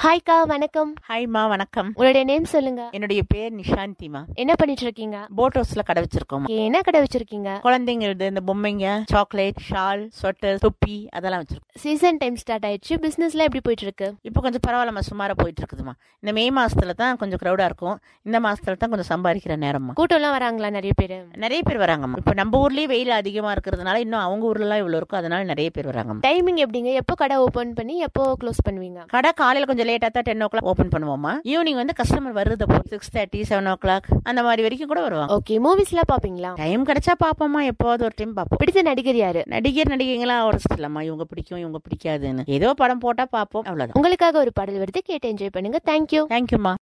ஹாய்க்கா வணக்கம் ஹாய்மா வணக்கம் உங்களுடைய நேம் சொல்லுங்க என்னுடைய பேர் நிஷாந்திமா என்ன பண்ணிட்டு இருக்கீங்க போட் ஹவுஸ்ல கடை வச்சிருக்கோம் Okay, என்ன கடை வச்சிருக்கீங்க குழந்தைங்களது இந்த பொம்மைங்க சாக்லேட் ஷால் ஸ்வெட்டர் தொப்பி அதெல்லாம் வச்சிருக்கோம் சீசன் டைம் ஸ்டார்ட் ஆயிடுச்சு பிசினஸ்ல எப்படி போயிட்டு இருக்கு இப்போ கொஞ்சம் பரவாயில்லம்மா சுமாரா போயிட்டு இருக்குதுமா இந்த மே மாசத்துல தான் கொஞ்சம் க்ரௌடா இருக்கும் இந்த மாசத்துல தான் கொஞ்சம் சம்பாதிக்கிற நேரம்மா கூட்டம்லாம் வராங்களா நிறைய பேர் நிறைய பேர் வராங்கம்மா இப்போ நம்ம ஊர்லயே வெயில் அதிகமா இருக்கிறதுனால இன்னும் அவங்க ஊர்லாம் இவ்வளவு இருக்கும் அதனால நிறைய பேர் வராங்கம்மா டைமிங் எப்படிங்க எப்போ கடை ஓபன் பண்ணி எப்போ க்ளோஸ் பண்ணுவீங்க கடை காலையில கொஞ்சம் லேட்டா தான் டென் ஓ கிளாக் ஓப்பன் பண்ணுவோமா ஈவினிங் வந்து கஸ்டமர் வருது அப்போ six thirty seven o'clock அந்த மாதிரி வரைக்கும் கூட வருவாங்க ஓகே மூவிஸ்லாம் பாப்பீங்களா டைம் கிடைச்சா பாப்போமா எப்போவாது ஒரு டைம் பார்ப்போம் பிடித்த நடிகர் யாரு நடிகர் நடிகைங்களாம் ஒரு இல்லம்மா இவங்க பிடிக்கும் இவங்க பிடிக்காதுன்னு ஏதோ படம் போட்டா பார்ப்போம் அவ்வளவுதான் உங்களுக்காக ஒரு பாடல் வருது கேட்டு என்ஜாய் பண்ணுங்க தேங்க்யூ தேங்க்யூம்மா